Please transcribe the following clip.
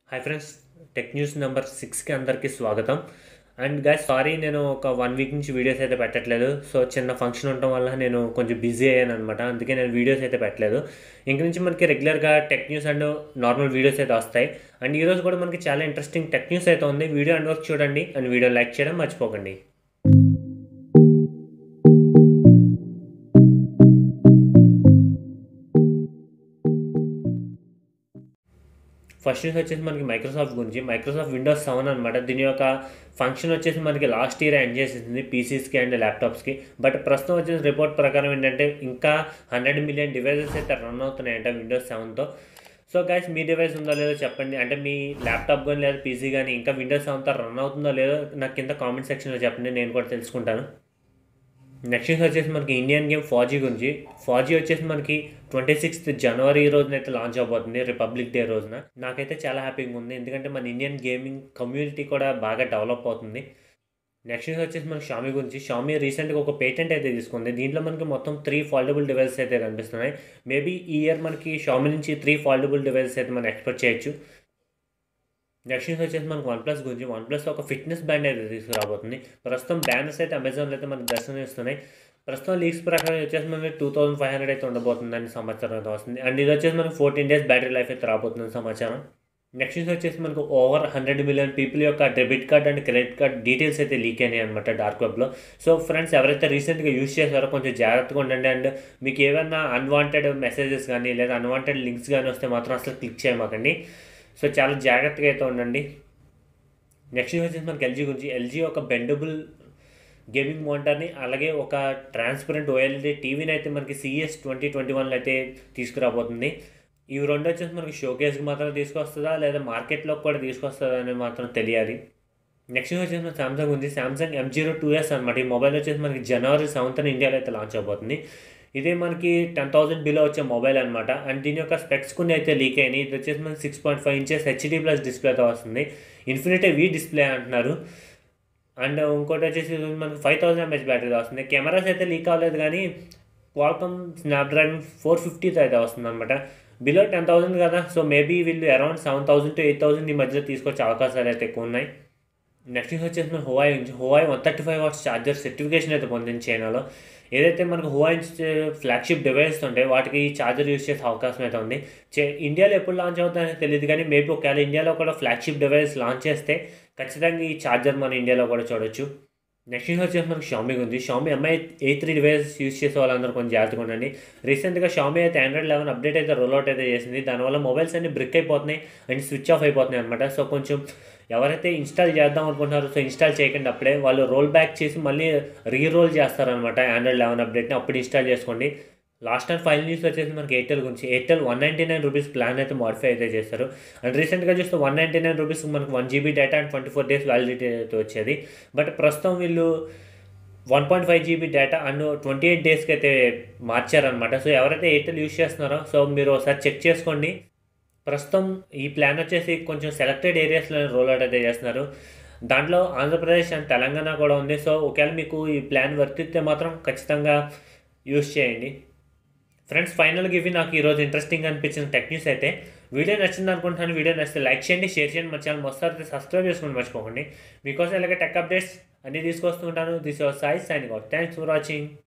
hi friends tech news number సిక్స్కి అందరికీ స్వాగతం అండ్ గైస్ సారీ నేను ఒక వన్ వీక్ నుంచి వీడియోస్ అయితే పెట్టట్లేదు సో చిన్న ఫంక్షన్ ఉండటం వల్ల నేను కొంచెం బిజీ అయ్యాను అనమాట అందుకే నేను వీడియోస్ అయితే పెట్టలేదు ఇంక నుంచి మనకి రెగ్యులర్గా tech news and normal videos అయితే వస్తాయి అండ్ ఈరోజు కూడా మనకి చాలా ఇంట్రెస్టింగ్ టెక్ న్యూస్ అయితే ఉంది వీడియో అండ్ వరకు చూడండి అండ్ వీడియో లైక్ చేయడం మర్చిపోకండి ఫస్ట్ న్యూస్ వచ్చేసి మనకి మైక్రోసాఫ్ట్ గురించి మైక్రోసాఫ్ట్ విండోస్ సెవెన్ అనమాట దీని యొక్క ఫంక్షన్ వచ్చేసి మనకి లాస్ట్ ఇయర్ ఎండ్ చేసేసింది పీసీస్కి అండ్ ల్యాప్టాప్స్కి బట్ ప్రస్తుతం వచ్చేసి రిపోర్ట్ ప్రకారం ఏంటంటే ఇంకా హండ్రెడ్ మిలియన్ డివైజెస్ అయితే రన్ అవుతున్నాయంట విండోస్ సెవెన్తో సో గైస్ మీ డివైస్ ఉందో లేదో చెప్పండి అంటే మీ ల్యాప్టాప్ కానీ లేదా పీసీ కానీ ఇంకా విండోస్ సెవెన్తో రన్ అవుతుందో లేదో నాకు కింద కామెంట్ సెక్షన్లో చెప్పండి నేను కూడా తెలుసుకుంటాను నెక్స్ట్ న్యూస్ వచ్చేసి మనకి ఇండియన్ గేమ్ ఫాజీ గురించి ఫాజీ వచ్చేసి మనకి ట్వంటీ సిక్స్త్ జనవరి రోజున అయితే లాంచ్ అవబోతుంది రిపబ్లిక్ డే రోజున నాకైతే చాలా హ్యాపీగా ఉంది ఎందుకంటే మన ఇండియన్ గేమింగ్ కమ్యూనిటీ కూడా బాగా డెవలప్ అవుతుంది నెక్స్ట్ న్యూస్ వచ్చేసి మనకి షామీ గురించి షామీ రీసెంట్గా ఒక పేటెంట్ అయితే తీసుకుంది దీంట్లో మనకి మొత్తం త్రీ ఫాల్డబుల్ డివైసెస్ అయితే కనిపిస్తున్నాయి మేబీ ఈ ఇయర్ మనకి షామీ నుంచి త్రీ ఫాల్డబుల్ డివైసెస్ అయితే మనం ఎక్స్పెక్ట్ చేయొచ్చు నెక్స్ట్ న్యూస్ వచ్చేసి మనకు వన్ ప్లస్ గురించి వన్ ప్లస్ ఒక ఫిట్నెస్ బ్యాండ్ అయితే తీసుకురాబోతుంది ప్రస్తుతం బ్యానర్స్ అయితే అమెజాన్లో అయితే మనకు దర్శనం ఇస్తున్నాయి ప్రస్తుతం లీక్స్ ప్రకారం వచ్చేసి మనకి టూ థౌసండ్ ఫైవ్ హండ్రెడ్ అయితే ఉండబోతుందని సమాచారం అయితే వస్తుంది అండ్ ఇది వచ్చేసి మనకి ఫోర్టీన్ డేస్ బ్యాటరీ లైఫ్ అయితే రాబోతుందని సమాచారం నెక్స్ట్ న్యూస్ వచ్చేసి మనకు ఓవర్ హండ్రెడ్ మిలియన్ పీపుల్ యొక్క debit card and credit card details అయితే లీక్ అయినాయి అనమాట డార్క్ వెబ్లో సో ఫ్రెండ్స్ ఎవరైతే రీసెంట్గా యూస్ చేశారో కొంచెం జాగ్రత్తగా ఉండండి అండ్ మీకు ఏమైనా అన్వాంటెడ్ మెసేజెస్ కానీ లేదా అన్వాంటెడ్ లింక్స్ కానీ వస్తే మాత్రం అసలు క్లిక్ చేయమాకండి సో చాలా జాగ్రత్తగా అయితే ఉండండి నెక్స్ట్ వచ్చేసి మనకి ఎల్జీ గురించి ఎల్జీ ఒక బెండబుల్ గేమింగ్ మానిటర్ని అలాగే ఒక ట్రాన్స్పరెంట్ ఓఎల్ఈడి టీవీని అయితే మనకి సిఎస్ ట్వంటీ ట్వంటీ వన్లో అయితే తీసుకురాబోతుంది ఇవి రెండు వచ్చేసి మనకి షోకేస్కి మాత్రం తీసుకొస్తుందా లేదా మార్కెట్లోకి కూడా తీసుకొస్తుందా అనేది మాత్రం తెలియాలి నెక్స్ట్ వచ్చేసి మన సామ్సంగ్ ఉంది Samsung M zero two S అనమాట ఈ మొబైల్ వచ్చేసి మనకి జనవరి సెవెంత్ ఇండియాలో అయితే లాంచ్ అవబోతుంది ఇదే మనకి టెన్ థౌసండ్ బిలో వచ్చే మొబైల్ అనమాట అండ్ దీని యొక్క స్పెక్స్ కొన్ని అయితే లీక్ అయినాయి ఇది వచ్చేసి మనకి six point five inches HD plus డిస్ప్లేతో వస్తుంది ఇన్ఫినిటీ వి డిస్ప్లే అంటున్నారు అండ్ ఇంకోటి వచ్చేసి మనకి ఫైవ్ థౌసండ్ ఎంహెచ్ బ్యాటరీ వస్తుంది కెమెరాస్ అయితే లీక్ అవ్వలేదు కానీ క్వాల్కమ్ స్నాప్డ్రాగన్ ఫోర్ ఫిఫ్టీతో అయితే వస్తుంది అనమాట బిలో టెన్ థౌసండ్ కదా సో మేబీ వీళ్ళు around seven thousand to eight thousand ఈ మధ్యలో తీసుకొచ్చే అవకాశాలు అయితే ఎక్కువ ఉన్నాయి నెక్స్ట్ వచ్చేసి మన హువాయి నుంచి Huawei one thirty five watts charger certification అయితే పొందింది చైనాలో ఏదైతే మనకు హువాయి ఫ్లాగ్షిప్ డివైస్ ఉంటాయి వాటికి ఈ ఛార్జర్ యూస్ చేసే అవకాశం అయితే ఉంది చే ఇండియాలో ఎప్పుడు లాంచ్ అవుతుందని తెలియదు కానీ మేబీ ఒకవేళ ఇండియాలో కూడా ఫ్లాగ్షిప్ డివైస్ లాంచ్ చేస్తే ఖచ్చితంగా ఈ ఛార్జర్ మన ఇండియాలో కూడా చూడొచ్చు నెక్స్ట్ వచ్చేసి మనకి షామీ ఉంది Xiaomi Mi A three device use చేసే వాళ్ళందరూ కొంచెం జాగ్రత్తగా ఉండండి రీసెంట్గా షామీ అయితే ఆండ్రాయిడ్ లెవెన్ అప్డేట్ అయితే రోల్అవుట్ అయితే చేసింది దానివల్ల మొబైల్స్ అన్ని బ్రిక్ అయిపోతున్నాయి అండ్ స్విచ్ ఆఫ్ అయిపోతున్నాయి అనమాట సో కొంచెం ఎవరైతే ఇన్స్టాల్ చేద్దాం అనుకుంటున్నారో సో ఇన్స్టాల్ చేయకండి అప్పుడే వాళ్ళు రోల్ బ్యాక్ చేసి మళ్ళీ రీరోల్ చేస్తారనమాట ఆండ్రాయిడ్ లెవెన్ అప్డేట్ని అప్పుడు ఇన్స్టాల్ చేసుకోండి లాస్ట్ అండ్ ఫైనల్ న్యూస్ వచ్చేసి మనకి ఎయిర్టెల్ గురించి Airtel one ninety nine rupees plan అయితే మాడిఫై అయితే చేస్తారు అండ్ రీసెంట్గా చూస్తే వన్ నైంటీ నైన్ రూపీస్ మనకు one GB data and twenty four days validity అయితే వచ్చేది బట్ ప్రస్తుతం వీళ్ళు one point five GB data and twenty eight డేస్కి అయితే మార్చారనమాట సో ఎవరైతే ఎయిర్టెల్ యూస్ చేస్తున్నారో సో మీరు ఒకసారి చెక్ చేసుకోండి ప్రస్తుతం ఈ ప్లాన్ వచ్చేసి కొంచెం సెలెక్టెడ్ ఏరియాస్లో రోల్ అవుట్ అయితే చేస్తున్నారు దాంట్లో ఆంధ్రప్రదేశ్ అండ్ తెలంగాణ కూడా ఉంది సో ఒకవేళ మీకు ఈ ప్లాన్ వర్తిస్తే మాత్రం ఖచ్చితంగా యూస్ చేయండి ఫ్రెండ్స్ ఫైనల్గా ఇవి నాకు ఈరోజు ఇంట్రెస్టింగ్ అనిపించిన టెక్ న్యూస్ అయితే వీడియో నచ్చింది అనుకుంటున్నాను వీడియో నచ్చితే లైక్ చేయండి షేర్ చేయండి మా ఛానల్ మొత్తం సబ్స్క్రైబ్ చేసుకోండి మర్చిపోకండి మీకోసం ఇలాగే టెక్ అప్డేట్స్ అన్నీ తీసుకొస్తుంటాను this your Sai sign out thanks for watching